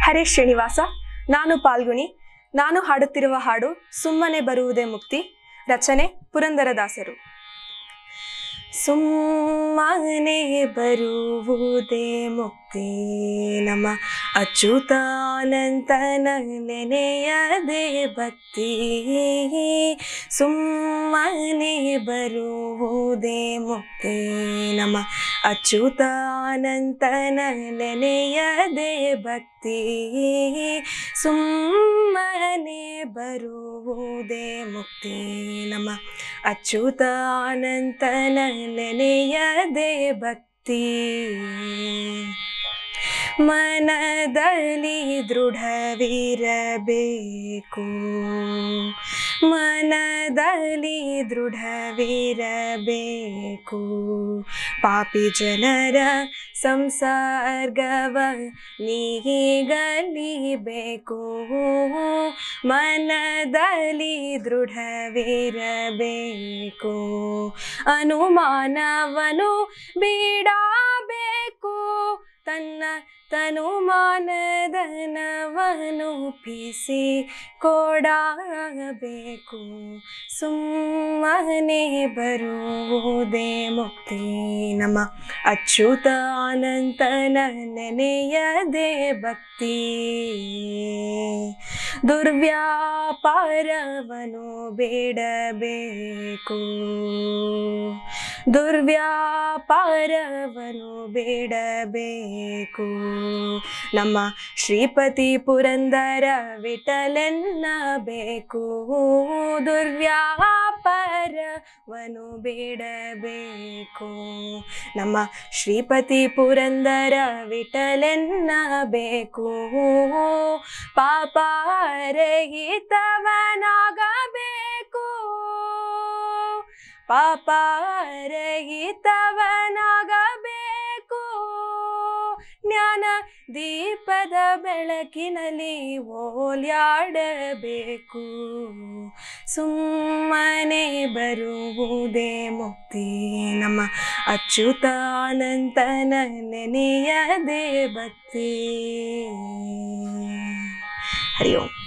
ಹರೇ ಶ್ರೀನಿವಾಸ ನಾನು ಪಾಲ್ಗುಣಿ ನಾನು ಹಾಡುತ್ತಿರುವ ಹಾಡು ಸುಮ್ಮನೆ ಬರುವುದೇ ಮುಕ್ತಿ ರಚನೆ ಪುರಂದರದಾಸರು ಸುಮ್ಮನೆ ಬರುವುದೇ ಮುಕ್ತಿ ನಮ ಅಚ್ಯುತಾನಂತನ ನೆನೆಯದೆ ಭಕ್ತಿ ಸುಮ್ಮನೆ ಬರುವುದೇ ಮುಕ್ತಿ ನಮ ಅಚ್ಯುತಾನಂತನ ನೆನೆಯದೆ ಭಕ್ತಿ ಸುಮ್ಮನೆ ಬರುವುದೇ ಮುಕ್ತಿ ನಮ ಅಚ್ಯುತಾನಂತನ ನೆನೆಯದೆ ಭಕ್ತಿ ಮನದಲ್ಲಿ ದೃಢವಿರಬೇಕು ಮನದಲ್ಲಿ ದೃಢವಿರಬೇಕು ಪಾಪಿ ಜನರ ಸಂಸರ್ಗವ ನೀಗಲಿಬೇಕು ಮನದಲ್ಲಿ ದೃಢವಿರಬೇಕು ಅನುಮಾನವನು ಬಿಡಬೇಕು ತನ್ನ ತನುಮಾನದನವನು ಪಿಸಿ ಕೊಡಬೇಕು ಸುಮ್ಮನೆ ಬರುವುದೇ ಮುಕ್ತಿ ನಮ್ಮ ಅಚ್ಯುತಾನಂತನ ನೆನೆಯದೆ ಭಕ್ತಿ ದುರ್ವ್ಯಾಪಾರವನು ಬೇಡಬೇಕು ದುರ್ವ್ಯಾಪಾರವನು ಬೇಡಬೇಕು ನಮ್ಮ ಶ್ರೀಪತಿ ಪುರಂದರ ವಿಠಲೆನ್ನಬೇಕು ದುರ್ವ್ಯಾಪಾರವನು ಬೇಡಬೇಕು ನಮ್ಮ ಶ್ರೀಪತಿ ಪುರಂದರ ವಿಠಲೆನ್ನಬೇಕು ಪಾಪಾರಹಿತವನಾಗಬೇಕು ಪಾಪಾರಹಿತವನಾಗಬೇಕು ಜ್ಞಾನ ದೀಪದ ಬೆಳಕಿನಲ್ಲಿ ಓಲ್ಯಾಡಬೇಕು ಸುಮ್ಮನೆ ಬರುವುದೇ ಮುಕ್ತಿ ನಮ್ಮ ಅಚ್ಯುತಾನಂತನ ನೆನೆಯದೆ ಭಕ್ತಿ ಹರಿ ಓಂ